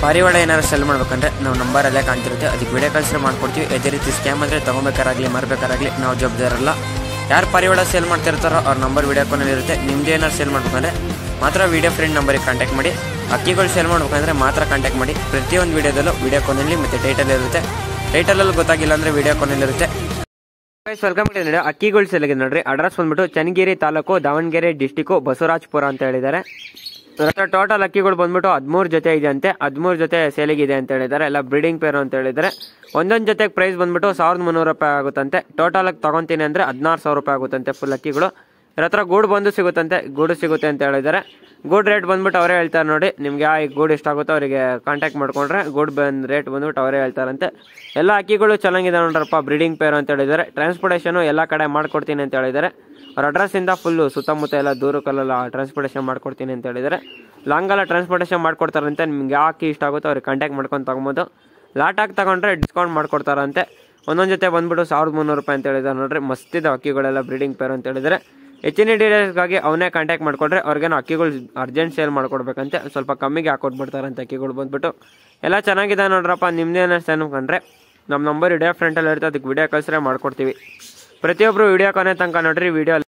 ಪಾರಿವಾಳ ಏನಾದ್ರು ಸೆಲ್ ಮಾಡ್ಬೇಕಂದ್ರೆ ನಾವು ನಂಬರಲ್ಲೇ ಕಾಣ್ತಿರುತ್ತೆ ಅದಕ್ಕೆ ವಿಡಿಯೋ ಕಳ್ಸಿ ಮಾಡ್ಕೊಡ್ತೀವಿ ಅದೇ ರೀತಿ ಸ್ಕ್ಯಾಮ್ ಅಂದರೆ ತೊಗೊಬೇಕಾರಾಗಲಿ ಮಾರಬೇಕಾರಾಗಲಿ ನಾವು ಜವಾಬ್ದಾರಲ್ಲ ಯಾರು ಪಾರಿವಾಳ ಸೇಲ್ ಮಾಡ್ತಿರ್ತಾರೋ ಅವ್ರ ನಂಬರ್ ವಿಡಿಯೋ ಕಾಲಲ್ಲಿ ಇರುತ್ತೆ ನಿಮ್ದು ಏನಾದ್ರು ಸೇಲ್ ಮಾಡ್ಬೇಕಂದ್ರೆ ಮಾತ್ರ ವಿಡಿಯೋ ಫ್ರೆಂಡ್ ನಂಬರಿಗೆ ಕಾಂಟ್ಯಾಕ್ಟ್ ಮಾಡಿ ಅಕ್ಕಿಗಳು ಸೇಲ್ ಮಾಡ್ಬೇಕಂದ್ರೆ ಮಾತ್ರ ಕಾಂಟ್ಯಾಕ್ಟ್ ಮಾಡಿ ಪ್ರತಿಯೊಂದು ವಿಡಿಯೋದಲ್ಲೂ ವಿಡಿಯೋ ಕಾಲಲ್ಲಿ ಮತ್ತು ಟೈಟಲ್ ಇರುತ್ತೆ ಟೈಟಲಲ್ಲಿ ಗೊತ್ತಾಗಿಲ್ಲ ಅಂದರೆ ವಿಡಿಯೋ ಕಾಲಲ್ಲಿ ಇರುತ್ತೆ ವೆಲ್ಕಮ್ ಟು ನೋಡಿ ಅಕ್ಕಿಗಳು ಸೇಲಿಗೆ ನೋಡ್ರಿ ಅಡ್ರೆಸ್ ಬಂದ್ಬಿಟ್ಟು ಚನ್ನಗಿರಿ ತಾಲೂಕು ದಾವಣಗೆರೆ ಡಿಸ್ಟಿಕ್ಕು ಬಸವರಾಜಪುರ ಅಂತ ಹೇಳಿದ್ದಾರೆ ಟೋಟಲ್ ಅಕ್ಕಿಗಳು ಬಂದ್ಬಿಟ್ಟು ಹದಿಮೂರು ಜೊತೆ ಇದೆ ಅಂತೆ ಹದಿಮೂರು ಜೊತೆ ಸೇಲಿಗಿದೆ ಅಂತ ಹೇಳಿದ್ದಾರೆ ಎಲ್ಲ ಬ್ರೀಡಿಂಗ್ ಪೇರು ಅಂತ ಹೇಳಿದ್ದಾರೆ ಒಂದೊಂದು ಜೊತೆಗೆ ಪ್ರೈಸ್ ಬಂದ್ಬಿಟ್ಟು ಸಾವಿರದ ಮುನ್ನೂರು ರೂಪಾಯಿ ಆಗುತ್ತಂತೆ ಟೋಟಲ್ ಆಗಿ ತಗೊಂತೀನಿ ಅಂದರೆ ಹದಿನಾರು ಸಾವಿರ ರೂಪಾಯಿ ಆಗುತ್ತಂತೆ ಫುಲ್ ಅಕ್ಕಿಗಳು ಇವ್ರ ಹತ್ರ ಗೂಡು ಬಂದು ಸಿಗುತ್ತಂತೆ ಗೂಡು ಸಿಗುತ್ತೆ ಅಂತ ಹೇಳಿದ್ದಾರೆ ಗೂಡ್ ರೇಟ್ ಬಂದ್ಬಿಟ್ಟು ಅವರೇ ಹೇಳ್ತಾರೆ ನೋಡಿ ನಿಮ್ಗೆ ಯಾವ ಗೂಡು ಎಷ್ಟಾಗುತ್ತೋ ಅವರಿಗೆ ಕಾಂಟ್ಯಾಕ್ಟ್ ಮಾಡ್ಕೊಂಡ್ರೆ ಗೂಡ್ ಬಂದ್ ರೇಟ್ ಬಂದ್ಬಿಟ್ಟು ಅವರೇ ಹೇಳ್ತಾರಂತೆ ಎಲ್ಲ ಅಕ್ಕಿಗಳು ಚೆನ್ನಾಗಿದೆ ನೋಡ್ರಪ್ಪ ಬ್ರೀಡಿಂಗ್ ಪೇರ್ ಅಂತ ಹೇಳಿದ್ದಾರೆ ಟ್ರಾನ್ಸ್ಪೋರ್ಟೇಷನು ಎಲ್ಲ ಕಡೆ ಮಾಡ್ಕೊಡ್ತೀನಿ ಅಂತ ಹೇಳಿದ್ದಾರೆ ಅವ್ರ ಅಡ್ರೆಸ್ಸಿಂದ ಫುಲ್ಲು ಸುತ್ತಮುತ್ತ ಎಲ್ಲ ದೂರಕ್ಕೆಲ್ಲ ಟ್ರಾನ್ಸ್ಪೋರ್ಟೇಷನ್ ಮಾಡ್ಕೊಡ್ತೀನಿ ಅಂತ ಹೇಳಿದ್ದಾರೆ ಲಾಂಗೆಲ್ಲ ಟ್ರಾನ್ಸ್ಪೋರ್ಟೇಷನ್ ಮಾಡ್ಕೊಡ್ತಾರಂತೆ ನಿಮ್ಗೆ ಯಾವ ಅಕ್ಕಿ ಇಷ್ಟ ಆಗುತ್ತೋ ಅವ್ರಿಗೆ ಕಾಂಟ್ಯಾಕ್ಟ್ ಮಾಡ್ಕೊಂಡು ತಗೊಬೋದು ಲಾಟಾಗಿ ತಗೊಂಡ್ರೆ ಡಿಸ್ಕೌಂಟ್ ಮಾಡ್ಕೊಡ್ತಾರಂತೆ ಒಂದೊಂದು ಜೊತೆ ಬಂದ್ಬಿಟ್ಟು ಸಾವಿರದ ಮುನ್ನೂರು ರೂಪಾಯಿ ಅಂತ ಹೇಳಿದ್ದಾರೆ ನೋಡ್ರಿ ಮಸ್ತಿದೆ ಅಕ್ಕಿಗಳೆಲ್ಲ ಬ್ರೀಡಿಂಗ್ ಪೇರ್ ಅಂತ ಹೇಳಿದ್ದಾರೆ ಹೆಚ್ಚಿನ ಡೀಟೇಲ್ಸ್ಗಾಗಿ ಅವನೇ ಕಾಂಟ್ಯಾಕ್ಟ್ ಮಾಡ್ಕೊಂಡ್ರೆ ಅವ್ರಿಗೇನು ಅಕ್ಕಿಗಳು ಅರ್ಜೆಂಟ್ ಸೇಲ್ ಮಾಡ್ಕೊಡ್ಬೇಕಂತೆ ಸ್ವಲ್ಪ ಕಮ್ಮಿಗೆ ಹಾಕೊಟ್ಬಿಡ್ತಾರಂತೆ ಅಕ್ಕಿಗಳು ಬಂದ್ಬಿಟ್ಟು ಎಲ್ಲ ಚೆನ್ನಾಗಿದೆ ನೋಡ್ರಪ್ಪ ನಿಮ್ದೇನು ಅನ್ಕೊಂಡ್ರೆ ನಮ್ಮ ನಂಬರ್ ವಿಡಿಯೋ ಫ್ರಂಟಲ್ಲಿ ಇರುತ್ತೆ ಅದಕ್ಕೆ ವಿಡಿಯೋ ಕಳ್ಸಿದ್ರೆ ಮಾಡ್ಕೊಡ್ತೀವಿ ಪ್ರತಿಯೊಬ್ಬರು ವಿಡಿಯೋ ಕೊನೆ ತನಕ ನೋಡ್ರಿ ವಿಡಿಯೋ